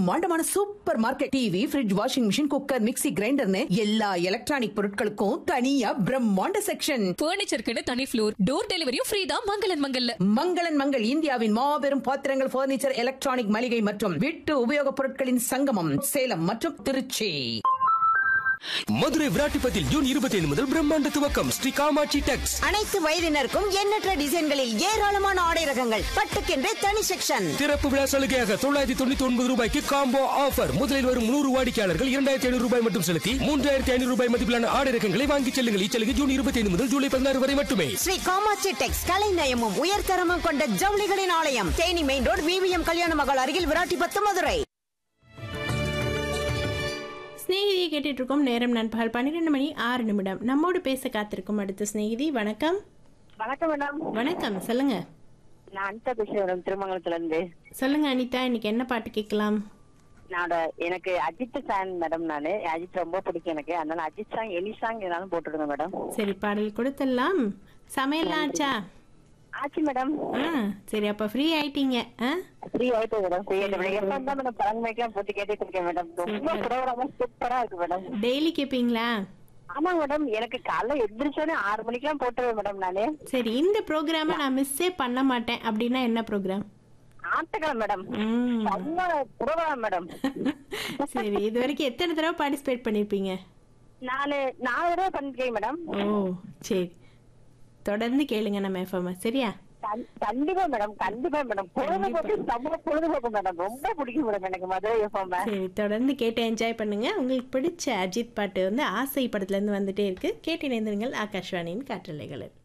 பிரம்மாண்டமான super market TV fridge washing machine cooker mixie கிரைண்டர்னு எல்லா எலக்ட்ரானிக் பொருட்களுக்கும் தனியா பிரம்மாண்ட செக்ஷன் பர்னிச்சருக்குன்னு தனி ஃப்ளோர் டோர் டெலிவரியும் ஃப்ரீ தான் மங்களன் மங்கல்ல மங்களன் மங்கள் இந்தியாவின் மாபெரும் பாத்திரங்கள் பர்னிச்சர் எலக்ட்ரானிக் மளிகை மற்றும் வீட்டு உபயோகப் பொருட்களின் சங்கமம் சேலம் மற்றும் திருச்சி மதுரை விராட்டிப்பத்தில் ஜூன் இருபத்தி ஐந்து முதல் பிரம்மாண்ட துவக்கம் ஸ்ரீ காமாட்சி டெக்ஸ் அனைத்து வயதினருக்கும் எண்ணற்ற டிசைன்களில் ஏராளமான ஆடை ரகங்கள் பட்டுக்கென்றே தனி செக்ஷன் திறப்பு விழா சலுகையாக தொள்ளாயிரத்தி தொண்ணூத்தி ஒன்பது ரூபாய்க்கு காம்போ ஆஃபர் முதலில் வரும் நூறு வாடிக்கையாளர்கள் இரண்டாயிரத்தி ஐநூறு ரூபாய் மட்டும் செலுத்தி மூன்றாயிரத்தி ஐநூறு ரூபாய் மதிப்பிலான ஆடை ரகங்களை வாங்கிச் செல்லுங்கள் இச்சலுகை ஜூன் இருபத்தி ஐந்து முதல் ஜூலை பதினாறு வரை மட்டுமே ஸ்ரீ காமாட்சி டெக்ஸ் கலைநயமும் உயர்தரமும் கொண்ட ஜவுளிகளின் ஆலயம் தேனி மெயின் ரோடு விவிஎம் கல்யாண மகள் அருகில் விராட்டிபத்து மதுரை ஸ்நேகிதியை கேட்டுட்டு இருக்கோம் நேரம் நண்பகல் பன்னிரெண்டு மணி ஆறு நிமிடம் நம்மோடு பேச காத்திருக்கும் அடுத்த ஸ்நேகிதி வணக்கம் வணக்கம் மேடம் வணக்கம் சொல்லுங்க நான் அனிதா பேசுறேன் மேடம் திருமங்கலத்துல இருந்து சொல்லுங்க அனிதா இன்னைக்கு என்ன பாட்டு கேட்கலாம் நான் எனக்கு அஜித் ஃபேன் மேடம் நானு அஜித் ரொம்ப பிடிக்கும் எனக்கு அதனால அஜித் சாங் எனி சாங் என்னாலும் போட்டுடுங்க மேடம் சரி பாடல் கொடுத்துடலாம் சமையல்லாம் ஆச்சா ஆச்சு மேடம் ஆ சரி அப்ப ஃப்ரீ ஆயிட்டீங்க ஆ ஃப்ரீ ஆயிட்டு மேடம் ஃப்ரீ ஆயிட்டு மேடம் எப்ப தான் மேடம் பழங்கமைக்கெல்லாம் போட்டு கேட்டுட்டு இருக்கேன் மேடம் ரொம்ப ப்ரோக்ராமா சூப்பரா இருக்கு மேடம் டெய்லி கேட்பீங்களா ஆமா மேடம் எனக்கு காலைல எந்திரிச்சோன்னே ஆறு மணிக்கெல்லாம் போட்டுருவேன் மேடம் நானு சரி இந்த ப்ரோக்ராமை நான் மிஸ்ஸே பண்ண மாட்டேன் அப்படின்னா என்ன ப்ரோக்ராம் ஆட்டுக்கலாம் மேடம் ம் செம்ம ப்ரோக்ராம் மேடம் சரி இது வரைக்கும் எத்தனை தடவை பார்ட்டிசிபேட் பண்ணிருப்பீங்க நானு நாலு தடவை பண்ணிருக்கேன் மேடம் ஓ சரி தொடர்ந்து கேளுங்க நம்ம எஃப்எம் சரியா கண்- கண்டிப்பா மேடம் கண்டிப்பா மேடம் பொழுதுபோக்கு செம்ம பொழுதுபோக்கு மேடம் ரொம்ப பிடிக்கும் மேடம் எனக்கு மதுரை எஃப்எம் சரி தொடர்ந்து கேட்டு என்ஜாய் பண்ணுங்க உங்களுக்கு பிடிச்ச அஜித் பாட்டு வந்து ஆசை படத்துல இருந்து வந்துட்டே இருக்கு கேட்டு இணைந்திருங்கள் ஆகாஷ்வாணியின் காற்றலைகளில்